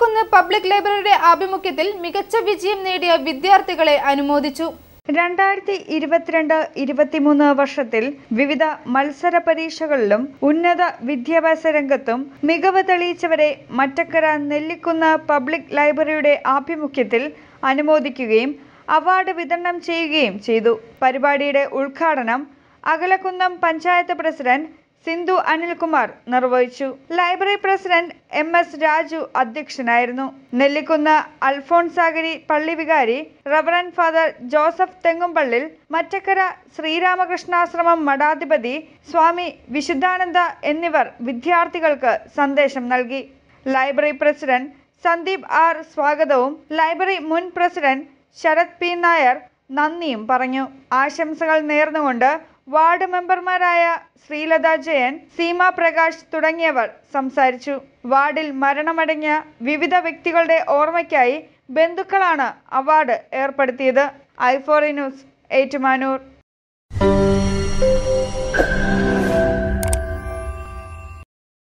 Nellikunnu public ലൈബ്രറിയുടെ ആഭിമുഖ്യത്തിൽ മികച്ച വിജയം നേടിയ വിദ്യാർത്ഥികളെ അനുമോദിച്ചു രണ്ടായിരത്തി ഇരുപത്തിരണ്ട് ഇരുപത്തിമൂന്ന് വർഷത്തിൽ വിവിധ മത്സര പരീക്ഷകളിലും ഉന്നത വിദ്യാഭ്യാസ രംഗത്തും മികവ് തെളിയിച്ചവരെ മറ്റക്കര നെല്ലിക്കുന്ന് പബ്ലിക് ലൈബ്രറിയുടെ ആഭിമുഖ്യത്തിൽ അനുമോദിക്കുകയും അവാർഡ് വിതരണം ചെയ്യുകയും ചെയ്തു പരിപാടിയുടെ ഉദ്ഘാടനം അകലക്കുന്നം പഞ്ചായത്ത് പ്രസിഡന്റ് സിന്ധു അനിൽകുമാർ നിർവഹിച്ചു library president M S Raju അധ്യക്ഷനായിരുന്നു നെല്ലിക്കുന്ന് അൽഫോൺസാഗരി പള്ളി വികാരി റവറൻ ഫാദർ ജോസഫ് തെങ്ങുംപള്ളിൽ മറ്റക്കര ശ്രീരാമകൃഷ്ണാശ്രമം മഠാധിപതി സ്വാമി വിശുദ്ധാനന്ദ എന്നിവർ വിദ്യാർത്ഥികൾക്ക് സന്ദേശം നൽകി ലൈബ്രറി പ്രസിഡന്റ് സന്ദീപ് ആർ സ്വാഗതവും ലൈബ്രറി മുൻ പ്രസിഡന്റ് ശരത് പി നായർ നന്ദിയും പറഞ്ഞു ആശംസകൾ നേർന്നുകൊണ്ട് വാർഡ് മെമ്പർമാരായ ശ്രീലത ജയൻ സീമ പ്രകാശ് തുടങ്ങിയവർ സംസാരിച്ചു വാർഡിൽ മരണമടങ്ങിയ വിവിധ വ്യക്തികളുടെ ഓർമ്മയ്ക്കായി ബന്ധുക്കളാണ് അവാർഡ് ഏർപ്പെടുത്തിയത് ഐഫോറി ന്യൂസ് ഏറ്റുമാനൂർ